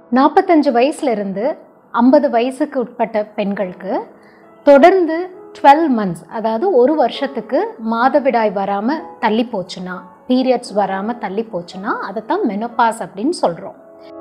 நாற்பத்தஞ்சு வயசுலேருந்து ஐம்பது வயசுக்கு உட்பட்ட பெண்களுக்கு தொடர்ந்து டுவெல் மந்த்ஸ் அதாவது ஒரு வருஷத்துக்கு மாதவிடாய் வராமல் தள்ளி போச்சுன்னா பீரியட்ஸ் வராமல் தள்ளி போச்சுன்னா அதை தான் மெனோபாஸ் அப்படின்னு சொல்கிறோம்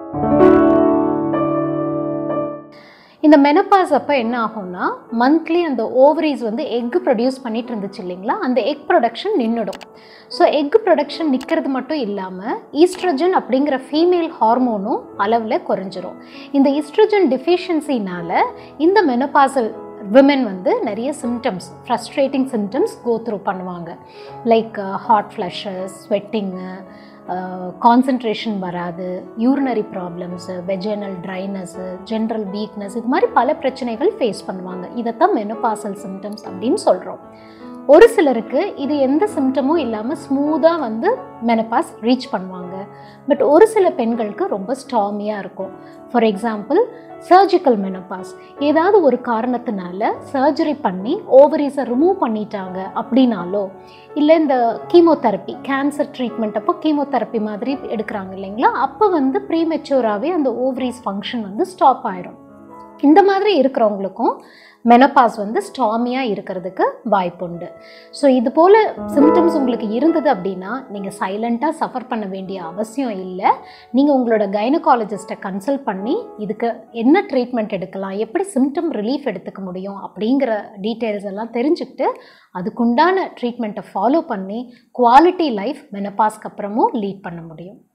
இந்த மெனப்பாஸ் அப்போ என்ன ஆகும்னா மந்த்லி அந்த ஓவரிஸ் வந்து எக் ப்ரொடியூஸ் பண்ணிட்டு இருந்துச்சு இல்லைங்களா அந்த எக் ப்ரொடக்ஷன் நின்றுடும் ஸோ எக் ப்ரொடக்ஷன் நிற்கிறது மட்டும் இல்லாமல் ஈஸ்ட்ரஜன் அப்படிங்கிற ஃபீமேல் ஹார்மோனும் அளவில் குறைஞ்சிரும் இந்த ஈஸ்ட்ரஜன் டிஃபிஷியன்சினால இந்த மெனப்பாசல் விமென் வந்து நிறைய symptoms frustrating symptoms go through பண்ணுவாங்க like hot flushes sweating concentration வராது urinary problems vaginal dryness general weakness இது மாதிரி பல பிரச்சனைகள் ஃபேஸ் பண்ணுவாங்க இதைத்தான் மெனோபாசல் சிம்டம்ஸ் அப்படின்னு சொல்கிறோம் ஒரு சிலருக்கு இது எந்த சிம்டமும் இல்லாமல் ஸ்மூத்தாக வந்து மெனப்பாஸ் ரீச் பண்ணுவாங்க பட் ஒரு சில பெண்களுக்கு ரொம்ப ஸ்டாமியாக இருக்கும் ஃபார் எக்ஸாம்பிள் சர்ஜிக்கல் மெனப்பாஸ் ஏதாவது ஒரு காரணத்தினால சர்ஜரி பண்ணி ஓவரிஸை ரிமூவ் பண்ணிட்டாங்க அப்படின்னாலோ இல்லை இந்த கீமோதெரப்பி கேன்சர் ட்ரீட்மெண்ட் அப்போ கீமோதெரப்பி மாதிரி எடுக்கிறாங்க இல்லைங்களா அப்போ வந்து ப்ரீமெச்சூராகவே அந்த ஓவரிஸ் ஃபங்க்ஷன் வந்து ஸ்டாப் ஆயிடும் இந்த மாதிரி இருக்கிறவங்களுக்கும் மெனப்பாஸ் வந்து ஸ்டாமியாக இருக்கிறதுக்கு வாய்ப்புண்டு ஸோ இது போல் சிம்டம்ஸ் உங்களுக்கு இருந்தது அப்படின்னா நீங்கள் சைலண்ட்டாக சஃபர் பண்ண வேண்டிய அவசியம் இல்லை நீங்கள் உங்களோட கைனகாலஜிஸ்ட்டை கன்சல்ட் பண்ணி இதுக்கு என்ன ட்ரீட்மெண்ட் எடுக்கலாம் எப்படி சிம்டம் ரிலீஃப் எடுத்துக்க முடியும் அப்படிங்கிற டீட்டெயில்ஸ் எல்லாம் தெரிஞ்சுக்கிட்டு அதுக்குண்டான ட்ரீட்மெண்ட்டை ஃபாலோ பண்ணி குவாலிட்டி லைஃப் மெனப்பாஸ்க்கு அப்புறமும் லீட் பண்ண முடியும்